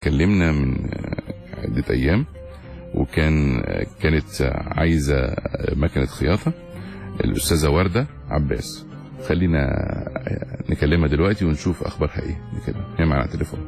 اتكلمنا من آه، عده ايام وكان آه، كانت آه، عايزه آه، مكنه خياطه الاستاذه ورده عباس خلينا آه، نكلمها دلوقتي ونشوف اخبارها ايه نكلمها هي معانا على التليفون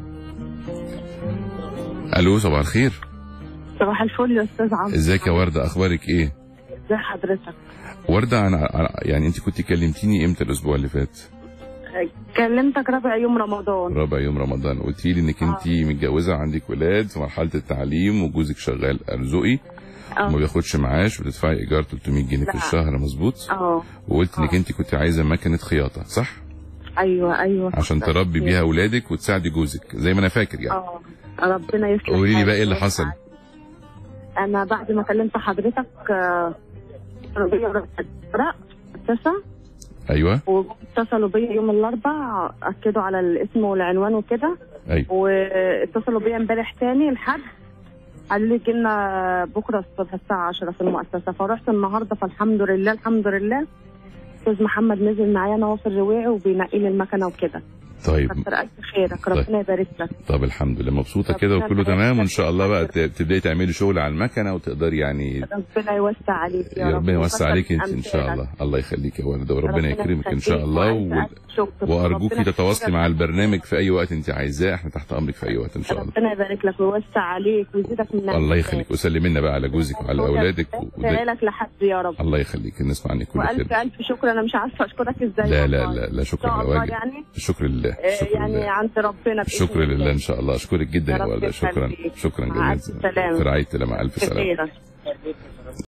الو صباح الخير صباح الفل يا استاذ عمرو ازيك يا ورده اخبارك ايه ازي حضرتك ورده انا أنا- يعني انت كنت كلمتيني امتى الاسبوع اللي فات كلمتك رابع يوم رمضان رابع يوم رمضان قلت لي انك انت متجوزه عندك ولاد في مرحله التعليم وجوزك شغال ارزقي وما اه بياخدش معاش بتدفعي ايجار 300 جنيه في لا. الشهر مظبوط اه وقلت انك آه. انت كنت عايزه مكنه خياطه صح ايوه ايوه عشان تربي بيها اولادك وتساعدي جوزك زي ما انا فاكر يعني اه ربنا يصلح قولي لي بقى ايه اللي حالك. حصل انا بعد ما كلمت حضرتك آه، كانوا بيا ورق اتصل ايوه واتصلوا بيا يوم الاربع اكدوا على الاسم والعنوان وكده ايوه واتصلوا بيا امبارح تاني الحد قالوا لي جينا بكره الصبح الساعه 10 في المؤسسه فرحت النهارده فالحمد لله الحمد لله استاذ محمد نزل معايا انا وفي الرواعي وبينقي لي المكنه وكده طيب كتر الف خيرك ربنا يبارك لك طب الحمد لله مبسوطه كده ربنا وكله يبارك تمام لك. وان شاء الله بقى ت- تبداي تعملي شغل على المكنه وتقدري يعني ربنا يوسع عليك يا يا رب ربنا يوسع ويكتر عليك من انت ان شاء أمثالك. الله الله يخليك يا ورده وربنا ربنا يكرمك ان شاء يخليك الله وألف و... ألف شكر. وارجوكي ربنا تتواصلي مع يخليك. البرنامج في اي وقت انت عايزاه احنا تحت امرك في اي وقت ان شاء الله ربنا يبارك لك ويوسع عليك ويزيدك من الله يخليك وسلمي لنا بقى على جوزك وعلى اولادك و... لك لحد يا رب الله يخليك نسمع عنك كل والف خير الف شكر انا مش عارفه اشكرك ازاي لا لا والله. لا لا ان شكرا شاء على الله واجب يعني شكر لله آه، شكر يعني لله عند ربنا بإذن شكر الله. لله ان شاء الله اشكرك جدا يا يا رب ولد شكرا يخليك. شكرا مع ألف جدا سلامة. في رعايه الله مع الف سلامه بخير